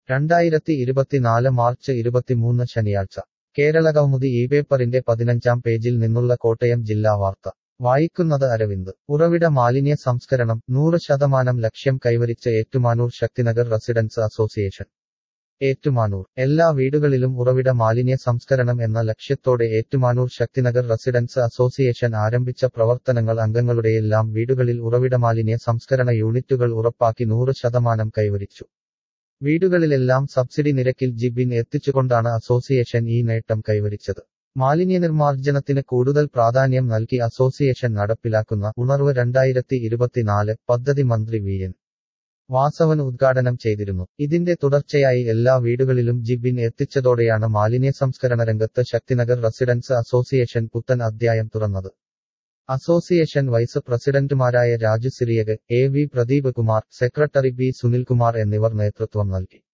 രണ്ടായിരത്തി ഇരുപത്തിനാല് മാർച്ച് ഇരുപത്തിമൂന്ന് ശനിയാഴ്ച കേരളകൗമുദി ഈ പേപ്പറിന്റെ പതിനഞ്ചാം പേജിൽ നിന്നുള്ള കോട്ടയം ജില്ലാ വാർത്ത വായിക്കുന്നത് അരവിന്ദ് ഉറവിട മാലിന്യ സംസ്കരണം നൂറ് ശതമാനം ലക്ഷ്യം കൈവരിച്ച ഏറ്റുമാനൂർ ശക്തിനഗർ റെസിഡൻസ് അസോസിയേഷൻ ഏറ്റുമാനൂർ എല്ലാ വീടുകളിലും ഉറവിട മാലിന്യ സംസ്കരണം എന്ന ലക്ഷ്യത്തോടെ ഏറ്റുമാനൂർ ശക്തിനഗർ റെസിഡൻസ് അസോസിയേഷൻ ആരംഭിച്ച പ്രവർത്തനങ്ങൾ അംഗങ്ങളുടെയെല്ലാം വീടുകളിൽ ഉറവിട മാലിന്യ സംസ്കരണ യൂണിറ്റുകൾ ഉറപ്പാക്കി നൂറ് ശതമാനം കൈവരിച്ചു വീടുകളിലെല്ലാം സബ്സിഡി നിരക്കിൽ ജിബിൻ എത്തിച്ചുകൊണ്ടാണ് അസോസിയേഷൻ ഈ നേട്ടം കൈവരിച്ചത് മാലിന്യ നിർമ്മാർജ്ജനത്തിന് കൂടുതൽ പ്രാധാന്യം നൽകി അസോസിയേഷൻ നടപ്പിലാക്കുന്ന ഉണർവ് രണ്ടായിരത്തി ഇരുപത്തിനാല് പദ്ധതി മന്ത്രി വി എൻ വാസവൻ ഉദ്ഘാടനം ചെയ്തിരുന്നു ഇതിന്റെ തുടർച്ചയായി എല്ലാ വീടുകളിലും ജിബിൻ എത്തിച്ചതോടെയാണ് മാലിന്യ സംസ്കരണ രംഗത്ത് ശക്തിനഗർ റെസിഡൻസ് അസോസിയേഷൻ പുത്തൻ അധ്യായം തുറന്നത് അസോസിയേഷൻ വൈസ് പ്രസിഡന്റുമാരായ Raju Cyriac A V Pradeep Kumar secretary B Sunilkumar എന്നിവർ നേതൃത്വം നൽകി